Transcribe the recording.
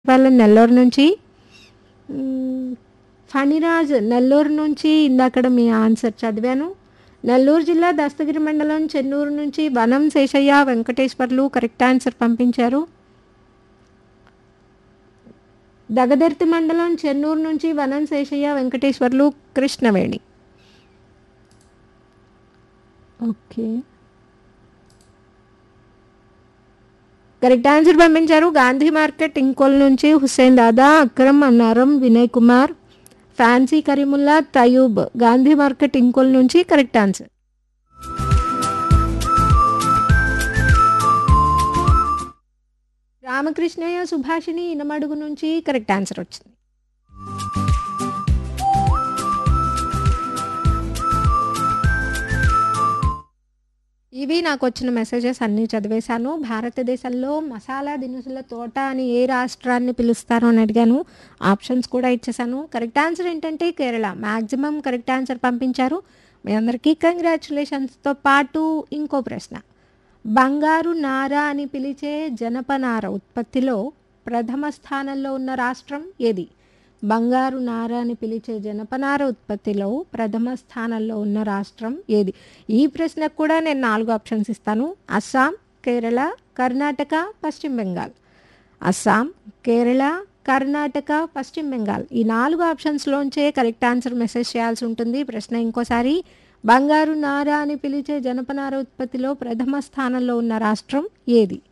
వాళ్ళ నెల్లూరు నుంచి మ్, ఫణిరాజ్ నెల్లూరు నుంచి ఇందాకడ మీ ఆన్సర్ చదివాను నెల్లూరు జిల్లా దస్తగిరి మండలం చెన్నూరు నుంచి వనం శేషయ్య వెంకటేశ్వర్లు కరెక్ట్ ఆన్సర్ పంపించారు దగదర్తి మండలం చెన్నూరు నుంచి Vanam Seshaiah Venkateswarlu Krishnaveni okay correct answer పంపించారు గాంధీ మార్కెట్ ఇంకోల్ నుంచి హుస్సేన్ దాదా అక్రమ్ అన్నారం వినయ్ కుమార్ ఫ్యాన్సీ కరీముల్లా తయూబ్ గాంధీ మార్కెట్ ఇంకోల్ నుంచి కరెక్ట్ ఆన్సర్ రామకృష్ణయ్య సుభాషిణి ఇనమడుగు నుంచి కరెక్ట్ ఆన్సర్ వచ్చింది ఇవి నాకు వచ్చిన మెసేజెస్ అన్నీ చదివేశాను భారతదేశంలో మసాలా దినుసుల తోట అని ఏ రాష్ట్రాన్ని పిలుస్తారో అని అడిగాను ఆప్షన్స్ కూడా ఇచ్చేసాను కరెక్ట్ ఆన్సర్ ఏంటంటే కేరళ మ్యాక్సిమం కరెక్ట్ ఆన్సర్ పంపించారు మీ అందరికీ కంగ్రాచులేషన్స్తో పాటు ఇంకో ప్రశ్న బంగారు నార అని పిలిచే జనపనార ఉత్పత్తిలో ప్రథమ స్థానంలో ఉన్న రాష్ట్రం ఏది బంగారు నార అని పిలిచే జనపనార ఉత్పత్తిలో ప్రథమ స్థానంలో ఉన్న రాష్ట్రం ఏది ఈ ప్రశ్నకు కూడా నేను నాలుగు ఆప్షన్స్ ఇస్తాను అస్సాం కేరళ కర్ణాటక పశ్చిమ బెంగాల్ అస్సాం కేరళ కర్ణాటక పశ్చిమ బెంగాల్ ఈ నాలుగు ఆప్షన్స్లోంచే కరెక్ట్ ఆన్సర్ మెసేజ్ చేయాల్సి ఉంటుంది ప్రశ్న ఇంకోసారి బంగారు నార అని పిలిచే జనపనార ఉత్పత్తిలో ప్రథమ స్థానంలో ఉన్న రాష్ట్రం ఏది